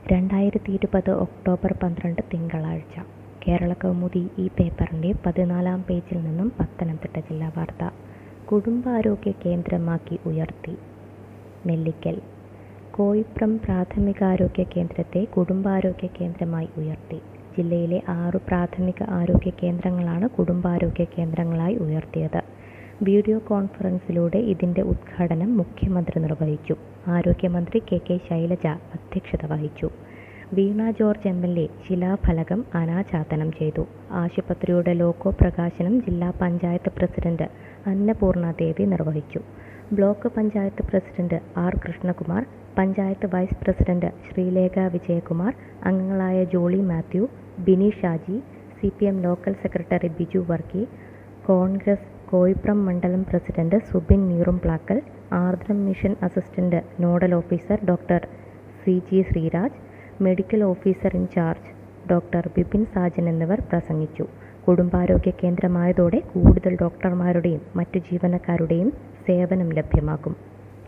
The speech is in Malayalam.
രണ്ടായിരത്തി ഇരുപത് ഒക്ടോബർ പന്ത്രണ്ട് തിങ്കളാഴ്ച കേരളകൗമുദി ഈ പേപ്പറിൻ്റെ പതിനാലാം പേജിൽ നിന്നും പത്തനംതിട്ട ജില്ലാ വാർത്ത കുടുംബാരോഗ്യ കേന്ദ്രമാക്കി ഉയർത്തി നെല്ലിക്കൽ കോയിപ്രം പ്രാഥമികാരോഗ്യ കേന്ദ്രത്തെ കുടുംബാരോഗ്യ കേന്ദ്രമായി ഉയർത്തി ജില്ലയിലെ ആറു പ്രാഥമിക ആരോഗ്യ കേന്ദ്രങ്ങളാണ് കുടുംബാരോഗ്യ കേന്ദ്രങ്ങളായി ഉയർത്തിയത് വീഡിയോ കോൺഫറൻസിലൂടെ ഇതിന്റെ ഉദ്ഘാടനം മുഖ്യമന്ത്രി നിർവഹിച്ചു ആരോഗ്യമന്ത്രി കെ കെ ശൈലജ അധ്യക്ഷത വഹിച്ചു Veena George M L A ശിലാഫലകം അനാച്ഛാദനം ചെയ്തു ആശുപത്രിയുടെ ലോഗോ പ്രകാശനം ജില്ലാ പഞ്ചായത്ത് പ്രസിഡന്റ് അന്നപൂർണ ദേവി നിർവഹിച്ചു block panchayat president R Krishnakumar panchayat vice president Sreelekha Vijayakumar അംഗങ്ങളായ Jolly Mathew Bini Shaji C P M local secretary Biju Varkey Congress Koipuram മണ്ഡലം president Subin Neerumplackal Aardram mission assistant nodal officer doctor C G Sreeraj medical officer in charge doctor Bipin Sajan എന്നിവർ പ്രസംഗിച്ചു കുടുംബാരോഗ്യ കേന്ദ്രമായതോടെ കൂടുതൽ ഡോക്ടർമാരുടെയും മറ്റു ജീവനക്കാരുടെയും സേവനം ലഭ്യമാകും